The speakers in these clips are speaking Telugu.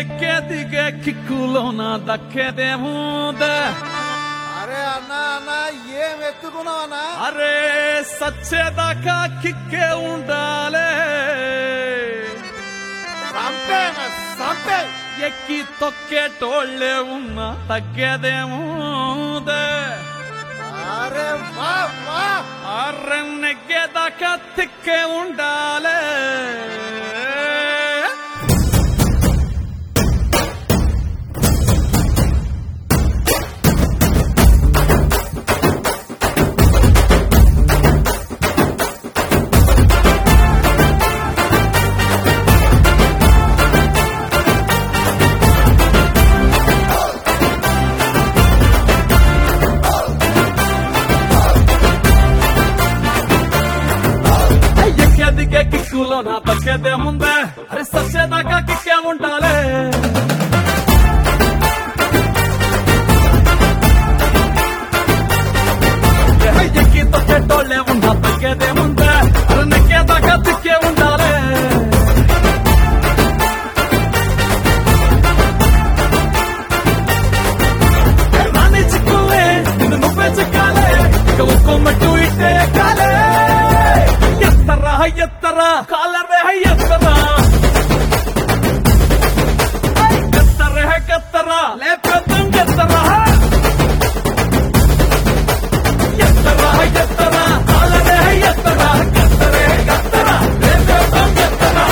ఎక్కే దిగే కిక్కులో నా దక్కేదేముందే అరే అన్నా అన్నా ఏం ఎత్తుకున్నావు అన్నా అరే సచ్చేదాకా కిక్కే ఉండాలే సంపే అన్నా, సంపే ఎక్కి తొక్కేటోళ్ళే ఉన్నా తగ్గేదేముందే అరే వా వా అర్రె నెగ్గేదాకా తిక్కే ఉండాలే ఎక్కే దిగే కిక్కులో నా తగ్గేదేముందే అరే సచ్చేదాకా కిక్కే ఉండాలే ఎక్కి తొక్కేటోళ్ళే ఉన్నా తగ్గేదేముందే అరే నెగ్గేదాకా తిక్కే ఉండాలే రాని చిక్కులే నిన్ను నువ్వే చిక్కాలే ఇక ఒక్కొమ్మట్టు ఇట్టే కాలే ఎత్తరా ఎత్తరా కాలరే ఎత్తరా ఎత్తరే కత్తరా లేపెత్తం ఎత్తరా ఎత్తరా ఎత్తరా కాలరే ఎత్తరా కత్తరే కత్తరా లేపెత్తం ఎత్తరా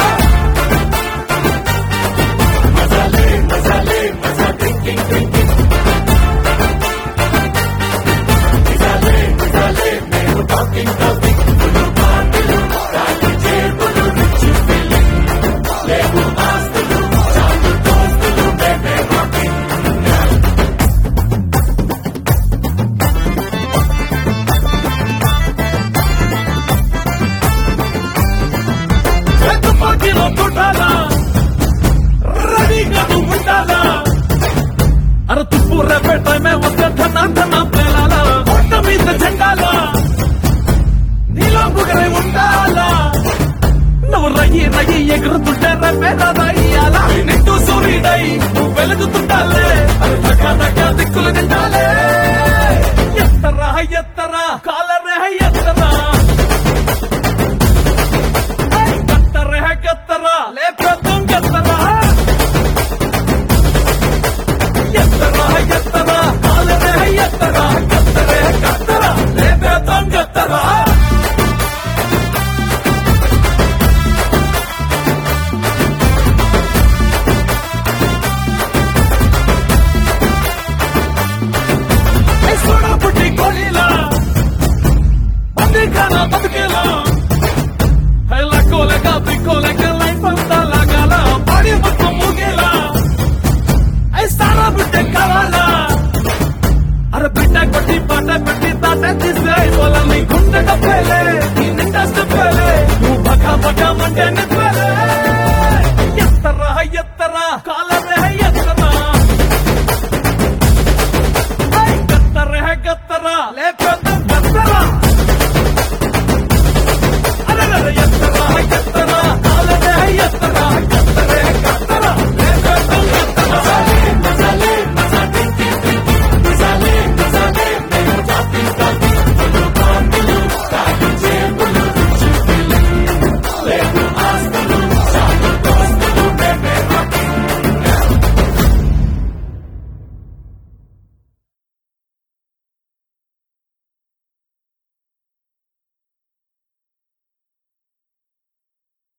మజాలే మజాలే మజా డ్రింకింగ్ డ్రింకింగ్ మజాలే మజాలే మేము టాకింగ్ టాకింగ్ పులు పాటలు రాలి జేబులు రిచ్ ఫీలింగ్ లేవు ఆస్తులు చాలు దోస్తులు మేమే రాకింగ్ తుపాకీలో పుట్టాలా రెడీగా నువ్వు ఉండాలా అరే తుప్పు రేపేట మేము ధన ధన పేలాలా పొట్ట మీద జెండాలా నీలో ముగరై ఉండాలా నువ్వు రయ్యి రయ్యి ఎగురుతుంటే రేపేదా రయ్యాలా నిండు సూర్యుడై నువ్వు వెలుగుతుండాలే అరే దగ్గ దగ్గ దిక్కులు నిండాలే ఎత్తరా ఎత్తరా కాలరే ఎత్తరా కత్తరే కత్తరా లేపేద్దాం కత్తరా ఎత్తరా ఎత్తరా కాలరే ఎత్తరా కత్తరే కత్తరా లేపేద్దాం కత్తరా సోడా పుట్టి గోళీలా బందీఖానా బతికేలా లెక్కోలేక పిక్కోలేక లైఫ్ అంతా లాగాల బాడీ మొత్తం మూగేలా ఐ సారా బిడ్డ కావాలా అరే బిడ్డ కొట్టి పాట పెట్టి తాట తీసే పొలని గుండె డబ్బేలే నీ నిండా స్టెప్పేలే నువ్వు బకా బకా మంటే నిప్పేలే ఎత్తరా ఎత్తరా కాలరే ఎత్తరా ఐ గత్తరే గత్తరా లేపేద్దాం గత్తరా